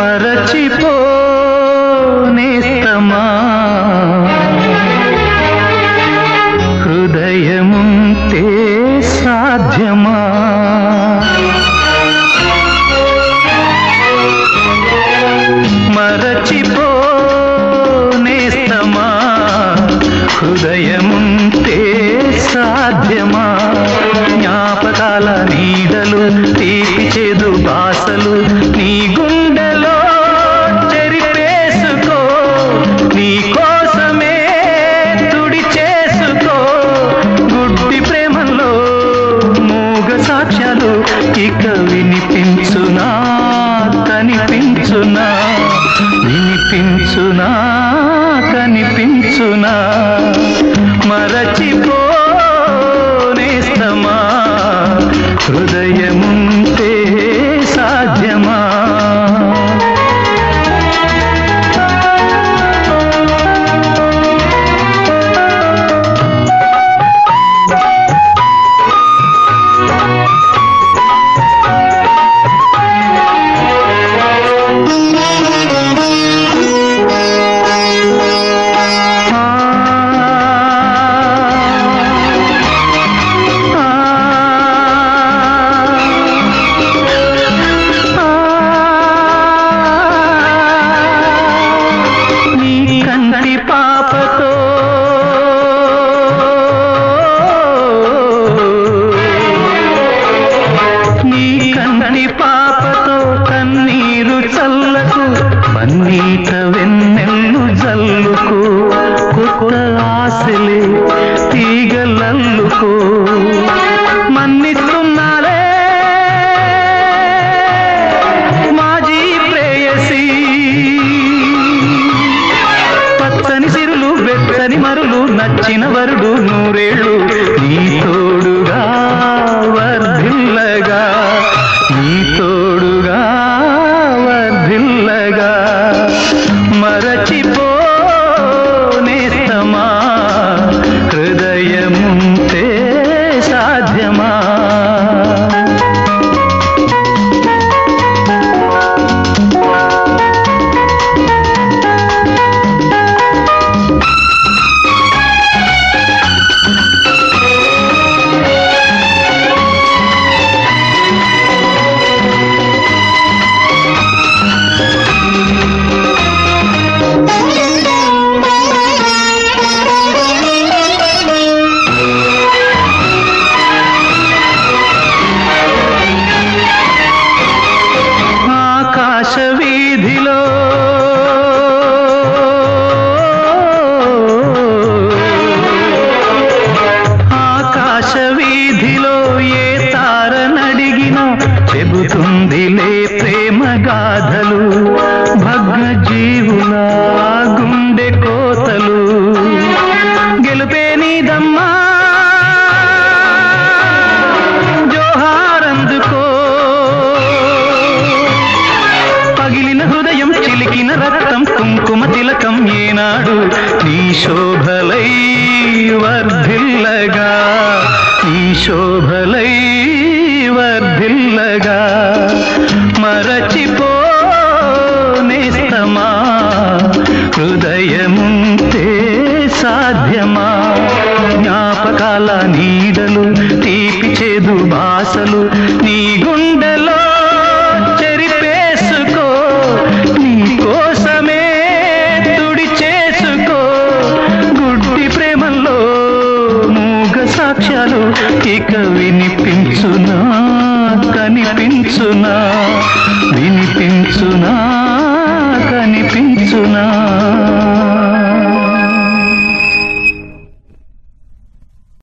మరచిపోనేస్తమా హృదయముంటే సాధ్యమా మరచిపోనేస్తమా హృదయముంటే సాధ్యమా జ్ఞాపకాల నీడలు తీపి చేదు బాసలు నీ గుండెలో చెరిపేసుకో నీ కోసమే తుడి చేసుకో గుడ్డి ప్రేమలో మూగ సాక్ష్యాలు ఇక వినిపించునా కనిపించునా వినిపించునా కనిపించునా మరచిపోనేస్తమా హృదయముంటే సాధ్యమా నీ కంటి పాపతో నీ కంటి పాపతో కన్నీరు చల్లకు పన్నీట వెన్నెల్లు జల్లుకు కొత్త ఆశలే తీగలల్లుకో మన్నిస్తున్నాలే మాజీ ప్రేయసి పచ్చని సిరులు వెచ్చని మరులు నచ్చిన వరుడు నూరేళ్ళు నీ తోడుగా వర్ధిల్లగా నీ తోడుగా వర్ధిల్లగా మరచిపోనేస్తమా హృదయముంటే సాధ్యమా ఆకాశ వీధిలో ఆకాశ వీధిలో ఏ తార నడిగిన చెబుతుందిలే ప్రేమ గాథలు భగ్న జీవుల గుండె కోతలు గెలుపే నీదమ్మా జోహారందుకో పగిలిన హృదయం చిలికిన రక్తం కుంకుమ తిలకం ఏనాడు నీ శోభలై వర్ధిల్లగా నీ శోభలై వర్ధిల్లగా మరచిపోనేస్తమా హృదయముంటే సాధ్యమా జ్ఞాపకాల నీడలు తీపి చేదు బాసలు నీ గుండెలో చెరిపేసుకో నీ కోసమే తుడి చేసుకో గుడ్డి ప్రేమల్లో మూగ సాక్ష్యాలు ఇక వినిపించునా కనిపించునా వినిపించునా కనిపించునా